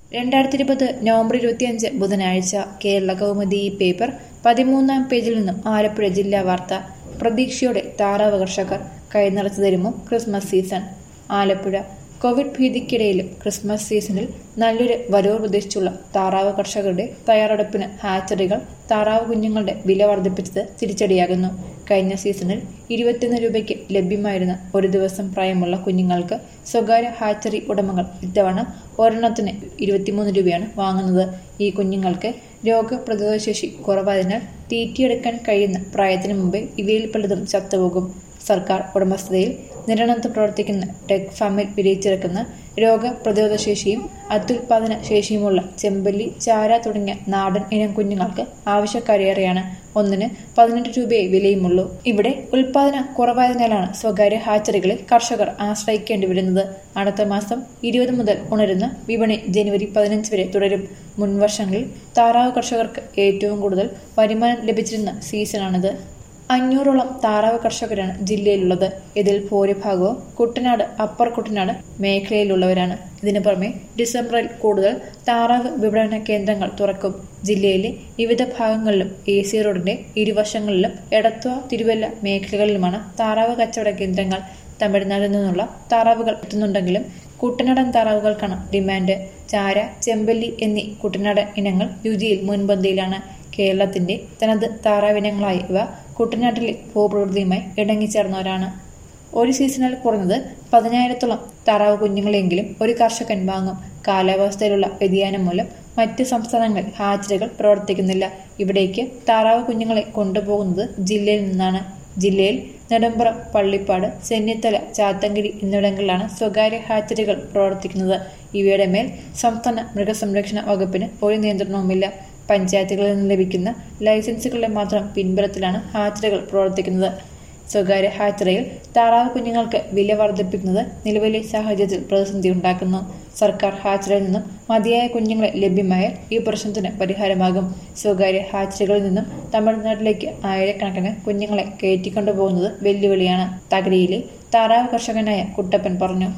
രണ്ടായിരത്തി ഇരുപത് നവംബർ ഇരുപത്തിയഞ്ച് ബുധനാഴ്ച കേരള കൗമുദി ഈ പേപ്പർ പതിമൂന്നാം പേജിൽ നിന്നും ആലപ്പുഴ ജില്ലാ വാർത്ത പ്രതീക്ഷയോടെ താറാവ് കർഷകർ കൈനിറച്ചു തരുമോ ക്രിസ്മസ് സീസൺ ആലപ്പുഴ കോവിഡ് ഭീതിക്കിടയിലും ക്രിസ്മസ് സീസണിൽ നല്ലൊരു വരവ് പ്രതീക്ഷിച്ചുള്ള താറാവ് കർഷകരുടെ തയ്യാറെടുപ്പിന് ഹാച്ചറികൾ താറാവ് കുഞ്ഞുങ്ങളുടെ വില വർദ്ധിപ്പിച്ചത് തിരിച്ചടിയാകുന്നു കഴിഞ്ഞ സീസണിൽ ഇരുപത്തിയൊന്ന് രൂപയ്ക്ക് ലഭ്യമായിരുന്ന ഒരു ദിവസം പ്രായമുള്ള കുഞ്ഞുങ്ങൾക്ക് സ്വകാര്യ ഹാച്ചറി ഉടമകൾ ഇത്തവണ ഒരെണ്ണത്തിന് ഇരുപത്തിമൂന്ന് രൂപയാണ് വാങ്ങുന്നത് ഈ കുഞ്ഞുങ്ങൾക്ക് രോഗപ്രതിരോധശേഷി കുറവായതിനാൽ തീറ്റിയെടുക്കാൻ കഴിയുന്ന പ്രായത്തിന് മുമ്പേ ഇവയിൽ പലതും ചത്തുപോകും സർക്കാർ ഉടമസ്ഥതയിൽ നിരണത്ത് പ്രവർത്തിക്കുന്ന ടെക് ഫാമിൽ വിരിയിച്ചിറക്കുന്ന രോഗപ്രതിരോധശേഷിയും അത്യുൽപാദന ശേഷിയുമുള്ള ചെമ്പല്ലി ചാര തുടങ്ങിയ നാടൻ ഇനം കുഞ്ഞുങ്ങൾക്ക് ആവശ്യക്കാരേറെയാണ് ഒന്നിന് പതിനെട്ട് രൂപയെ വിലയുമുള്ളൂ ഇവിടെ ഉൽപാദനം കുറവായതിനാലാണ് സ്വകാര്യ ഹാച്ചറികളിൽ കർഷകർ ആശ്രയിക്കേണ്ടി വരുന്നത് അടുത്ത മാസം ഇരുപത് മുതൽ ഉണരുന്ന വിപണി ജനുവരി പതിനഞ്ച് വരെ തുടരും മുൻവർഷങ്ങളിൽ താറാവ് കർഷകർക്ക് ഏറ്റവും കൂടുതൽ വരുമാനം ലഭിച്ചിരുന്ന സീസണാണിത് അഞ്ഞൂറോളം താറാവ് കർഷകരാണ് ജില്ലയിലുള്ളത് ഇതിൽ ഭൂരിഭാഗവും കുട്ടനാട് അപ്പർ കുട്ടനാട് മേഖലയിലുള്ളവരാണ് ഇതിനു പുറമെ ഡിസംബറിൽ കൂടുതൽ താറാവ് വിപണന കേന്ദ്രങ്ങൾ തുറക്കും ജില്ലയിലെ വിവിധ ഭാഗങ്ങളിലും എ സി റോഡിന്റെ ഇരുവശങ്ങളിലും എടത്വ തിരുവല്ല മേഖലകളിലുമാണ് താറാവ് കച്ചവട കേന്ദ്രങ്ങൾ തമിഴ്നാട്ടിൽ നിന്നുള്ള താറാവുകൾ എത്തുന്നുണ്ടെങ്കിലും കുട്ടനാടൻ താറാവുകൾക്കാണ് ഡിമാൻഡ് ചാര ചെമ്പല്ലി എന്നീ കുട്ടനാടൻ ഇനങ്ങൾ രുചിയിൽ മുൻപന്തിയിലാണ് കേരളത്തിന്റെ തനത് താറാവിനങ്ങളായ ഇവ കുട്ടനാട്ടിലെ ഭൂപ്രകൃതിയുമായി ഇണങ്ങിച്ചേർന്നവരാണ് ഒരു സീസണിൽ കുറഞ്ഞത് പതിനായിരത്തോളം താറാവ് കുഞ്ഞുങ്ങളെങ്കിലും ഒരു കർഷകൻ വാങ്ങും കാലാവസ്ഥയിലുള്ള വ്യതിയാനം മൂലം മറ്റ് സംസ്ഥാനങ്ങളിൽ ഹാച്ചറികൾ പ്രവർത്തിക്കുന്നില്ല ഇവിടേക്ക് താറാവ് കുഞ്ഞുങ്ങളെ കൊണ്ടുപോകുന്നത് ജില്ലയിൽ നിന്നാണ് ജില്ലയിൽ നെടുമ്പുറം പള്ളിപ്പാട് ചെന്നിത്തല ചാത്തങ്കിരി എന്നിവിടങ്ങളിലാണ് സ്വകാര്യ ഹാച്ചറികൾ പ്രവർത്തിക്കുന്നത് ഇവയുടെ മേൽ സംസ്ഥാന മൃഗസംരക്ഷണ വകുപ്പിന് ഒരു നിയന്ത്രണവുമില്ല പഞ്ചായത്തുകളിൽ നിന്ന് ലഭിക്കുന്ന ലൈസൻസുകളുടെ മാത്രം പിൻബലത്തിലാണ് ഹാച്ചറികൾ പ്രവർത്തിക്കുന്നത് സ്വകാര്യ ഹാച്ചറിയിൽ താറാവ് കുഞ്ഞുങ്ങൾക്ക് വില വർദ്ധിപ്പിക്കുന്നത് നിലവിലെ സാഹചര്യത്തിൽ പ്രതിസന്ധി ഉണ്ടാക്കുന്നു സർക്കാർ ഹാച്ചറിയിൽ നിന്നും മതിയായ കുഞ്ഞുങ്ങളെ ലഭ്യമായാൽ ഈ പ്രശ്നത്തിന് പരിഹാരമാകും സ്വകാര്യ ഹാച്ചറികളിൽ നിന്നും തമിഴ്നാട്ടിലേക്ക് ആയിരക്കണക്കിന് കുഞ്ഞുങ്ങളെ കയറ്റിക്കൊണ്ടുപോകുന്നത് വെല്ലുവിളിയാണ് തകഴിയിലെ താറാവ് കർഷകനായ കുട്ടപ്പൻ പറഞ്ഞു